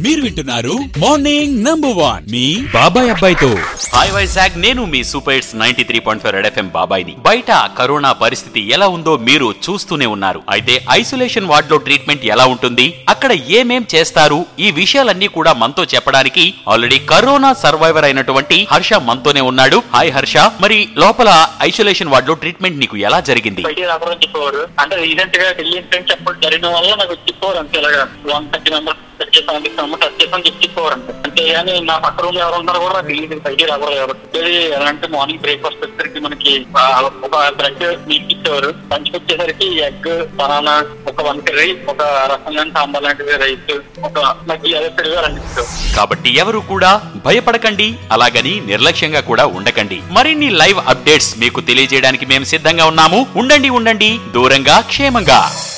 మీరు వింటున్నారు morning number one మీ బాబాయ్ అబ్బాయితో హాయ్ వైజాగ్ నేను మీ super hits ninety three point five Red FM బాబాయిని బయట కరోనా పరిస్థితి ఎలా ఉందో మీరు చూస్తూనే ఉన్నారు అయితే ఐసోలేషన్ వార్డ్ లో ట్రీట్మెంట్ ఎలా ఉంటుంది అక్కడ ఏమేం చేస్తారు ఈ విషయాలన్నీ కూడా మనతో చెప్పడానికి ఆల్రెడీ కరోనా సర్వైవర్ అయినటువంటి హర్ష మనతోనే ఉన్నాడు హాయ్ హర్ష మరి లోపల ఐసోలేషన్ వార్డ్ లో ట్రీట్మెంట్ నీకు ఎలా జరిగింది బయటికి రాకూడదు చెప్పేవారు అంటే రీసెంట్ గా ఢిల్లీ ఇన్సిడెంట్ చెప్పడం జరిగిన వల్ల నాకు చెప్పేవారు అంతే ఇలాగా వన్ థర్టీ మెంబర్స్ టచ్ చేస్తాం సెవెంటీ మెంబర్స్ టచ్ చేస్తాం చెప్పి చెప్పేవారు అంతే అంతే కానీ నా పక్క రూమ్ ఎవరు ఉన్నారో కూడా నాకు ఢిల్లీ బయటికి రాకూడదు ఎవరు ఇది ఎలా అంటే మార్నింగ్ బ్రేక్ఫాస్ట్ వచ్చేసరికి మనకి ఆ, ఒక బ్రెడ్ మీట్ ఇచ్చేవారు లంచ్ వచ్చేసరికి ఎగ్ బనానా ఒక వన్ కర్రీ ఒక రసం కానీ సాంబార్ లాంటిది రైస్ ఒక నాకు అదే పెరుగు అలాంటి ఇచ్చేవారు కాబట్టి ఎవరు కూడా భయపడకండి అలాగని నిర్లక్ష్యంగా కూడా ఉండకండి మరిన్ని లైవ్ అప్డేట్స్ మీకు తెలియజేయడానికి మేము సిద్ధంగా ఉన్నాము ఉండండి ఉండండి దూరంగా క్షేమంగా